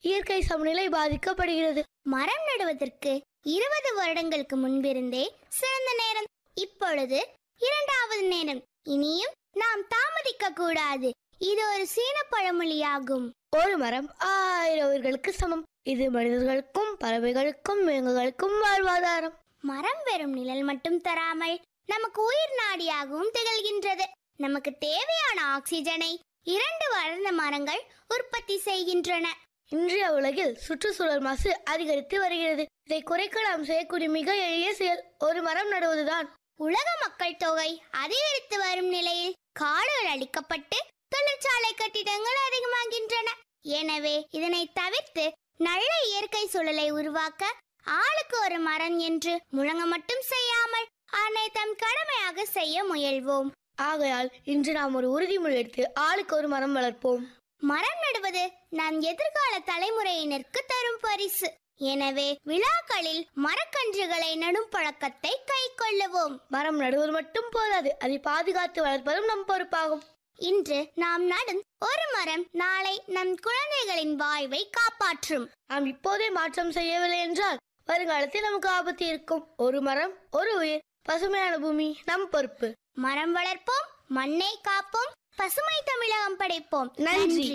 இயற்கை சமநிலை பாதிக்கப்படுகிறது மரம் நடுவதற்கு இருபது வருடங்களுக்கு முன்பிருந்தே சிறந்த நேரம் இப்பொழுது இரண்டாவது நேரம் இனியும் நாம் தாமதிக்க கூடாது இது ஒரு சீன பழமொழியாகும் ஒரு மரம் ஆயிரம் உயிர்களுக்கு சமம் இது மனிதர்களுக்கும் பறவைகளுக்கும் விலங்குகளுக்கும் வாழ்வாதாரம் மரம் வெறும் நிழல் மட்டும் தராமல் நமக்கு உயிர் நாடியாகவும் திகழ்கின்றது நமக்கு தேவையான ஆக்சிஜனை இரண்டு வளர்ந்த மரங்கள் உற்பத்தி செய்கின்றன இன்றைய உலகில் சுற்றுச்சூழல் மாசு அதிகரித்து வருகிறது இதை குறைக்க நாம் செய்யக்கூடிய மிக எளிய செயல் ஒரு மரம் நடுவதுதான் உலக மக்கள் தொகை அதிகரித்து வரும் நிலையில் காடுகள் அழிக்கப்பட்டு தொழிற்சாலை கட்டிடங்கள் அதிகமாகின்றன எனவே இதனை தவிர்த்து நல்ல இயற்கை சூழலை உருவாக்க ஆளுக்கு ஒரு மரம் என்று முழங்க மட்டும் செய்யாமல் அதனை தம் கடமையாக செய்ய முயல்வோம் ஆகையால் இன்று நாம் ஒரு உறுதிமொழி எடுத்து ஆளுக்கு ஒரு மரம் வளர்ப்போம் மரம் நடுவது நம் எதிர்கால தலைமுறையினருக்கு தரும் பரிசு எனவே விழாக்களில் மரக்கன்றுகளை நடும் பழக்கத்தை கை கொள்ளுவோம் மரம் நடுவது மட்டும் போதாது அதை பாதுகாத்து வளர்ப்பதும் நம் பொறுப்பாகும் இன்று நாம் நடும் ஒரு மரம் நாளை நம் குழந்தைகளின் வாழ்வை காப்பாற்றும் நாம் இப்போதே மாற்றம் செய்யவில்லை என்றால் வருங்காலத்தில் நமக்கு ஆபத்து இருக்கும் ஒரு மரம் ஒரு உயிர் பசுமையான பூமி நம் பொறுப்பு மரம் வளர்ப்போம் மண்ணை காப்போம் பசுமை தமிழகம் படைப்போம் நன்றி.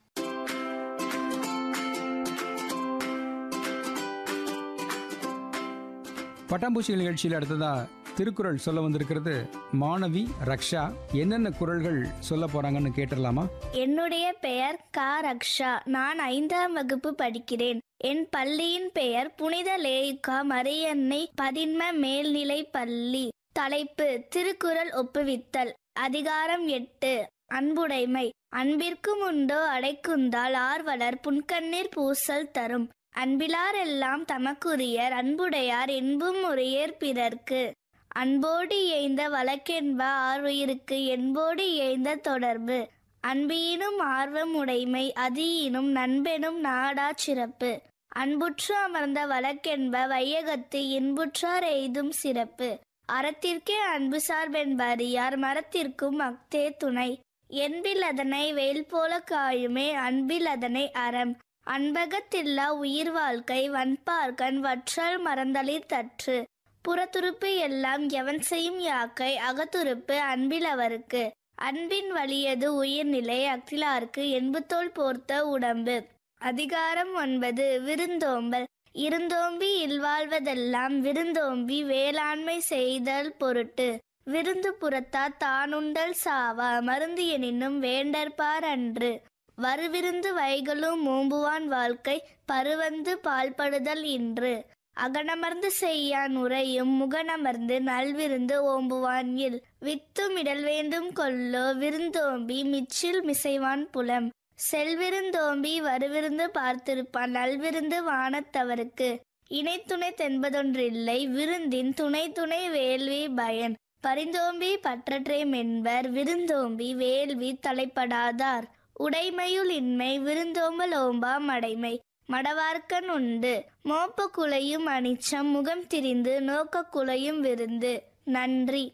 பட்டாம்பூச்சிகள் நிகழ்ச்சியில் அடுத்ததா திருக்குறள் சொல்ல வந்திருக்கிறது மாணவி ரக்ஷா என்னென்ன குறள்கள் சொல்ல போறாங்கன்னு கேட்டுடலாமா என்னுடைய பெயர் க ரக்ஷா நான் ஐந்தாம் வகுப்பு படிக்கிறேன் என் பள்ளியின் பெயர் புனித லேயுகா மரியன்னை பதின்ம மேல்நிலை பள்ளி தலைப்பு திருக்குறள் ஒப்புவித்தல் அதிகாரம் எட்டு அன்புடைமை அன்பிற்கும் உண்டோ அடைக்குந்தால் ஆர்வலர் புன்கண்ணீர் பூசல் தரும் அன்பிலார் எல்லாம் தமக்குரியர் அன்புடையார் என்பும் உரியர் பிறர்க்கு அன்போடு இயைந்த வழக்கென்ப ஆறுயிருக்கு என்போடு இயைந்த தொடர்பு அன்பியினும் ஆர்வம் உடைமை அதியினும் நண்பெனும் நாடா சிறப்பு அன்புற்று அமர்ந்த வழக்கென்ப வையகத்து இன்புற்றார் எய்தும் சிறப்பு அறத்திற்கே அன்பு சார்பென்பறியார் மரத்திற்கும் அக்தே துணை என்பில் அதனை வேல் போல காயுமே அன்பில் அதனை அறம் அன்பகத்தில்லா உயிர் வாழ்க்கை வன்பார்கன் வற்றால் மறந்தளிர் தற்று புறத்துறுப்பு எல்லாம் எவன் செய்யும் யாக்கை அகத்துறுப்பு அன்பில் அவருக்கு அன்பின் வலியது உயிர்நிலை அக்கிலார்க்கு என்புத்தோல் போர்த்த உடம்பு அதிகாரம் ஒன்பது விருந்தோம்பல் இருந்தோம்பி இல்வாழ்வதெல்லாம் விருந்தோம்பி வேளாண்மை செய்தல் பொருட்டு விருந்து புறத்தா தானுண்டல் சாவா மருந்து எனினும் வேண்டற்பார் அன்று வருவிருந்து வைகளும் மூம்புவான் வாழ்க்கை பருவந்து பால்படுதல் இன்று அகனமர்ந்து செய்யான் உரையும் முகனமர்ந்து நல்விருந்து ஓம்புவான் இல் வித்தும் இடல் வேண்டும் கொல்லோ விருந்தோம்பி மிச்சில் மிசைவான் புலம் செல்விருந்தோம்பி வருவிருந்து பார்த்திருப்பான் நல்விருந்து வானத்தவருக்கு இணைத்துணை தென்பதொன்றில்லை விருந்தின் துணை துணை வேள்வி பயன் பரிந்தோம்பி பற்றற்றே மென்பர் விருந்தோம்பி வேள்வி தலைப்படாதார் உடைமையுள் இன்மை விருந்தோம்பல் ஓம்பா மடைமை மடவார்க்கன் உண்டு மோப்ப குலையும் அனிச்சம் முகம் திரிந்து நோக்க குலையும் விருந்து நன்றி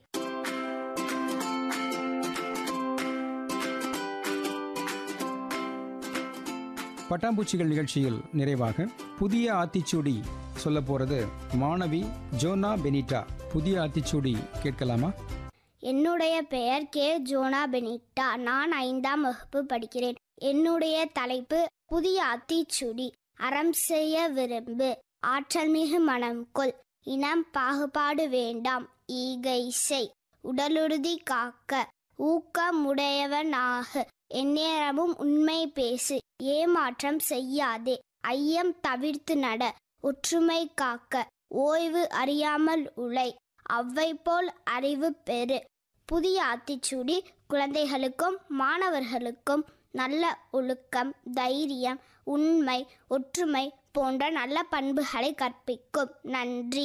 பட்டாம்பூச்சிகள் நிகழ்ச்சியில் நிறைவாக புதிய ஆத்திச்சூடி சொல்ல போறது மாணவி ஜோனா பெனிட்டா புதிய ஆத்திச்சூடி கேட்கலாமா என்னுடைய பெயர் கே ஜோனா பெனிட்டா நான் ஐந்தாம் வகுப்பு படிக்கிறேன் என்னுடைய தலைப்பு புதிய அத்திச்சுடி அறம் செய்ய விரும்பு ஆற்றல் மிகு மனம் கொள் இனம் பாகுபாடு வேண்டாம் ஈகை செய் உடலுறுதி காக்க ஊக்கமுடையவனாக எந்நேரமும் உண்மை பேசு ஏமாற்றம் செய்யாதே ஐயம் தவிர்த்து நட ஒற்றுமை காக்க ஓய்வு அறியாமல் உழை அவ்வை போல் அறிவு பெறு புதிய ஆத்திச்சூடி குழந்தைகளுக்கும் மாணவர்களுக்கும் நல்ல ஒழுக்கம் தைரியம் உண்மை ஒற்றுமை போன்ற நல்ல பண்புகளை கற்பிக்கும் நன்றி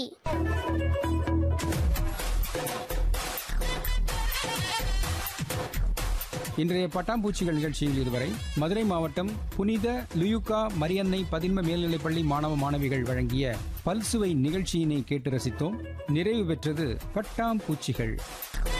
இன்றைய பட்டாம்பூச்சிகள் நிகழ்ச்சியில் இதுவரை மதுரை மாவட்டம் புனித லுயுகா மரியன்னை பதின்ம மேல்நிலைப்பள்ளி மாணவ மாணவிகள் வழங்கிய பல்சுவை நிகழ்ச்சியினை கேட்டு ரசித்தோம் நிறைவு பெற்றது பட்டாம்பூச்சிகள்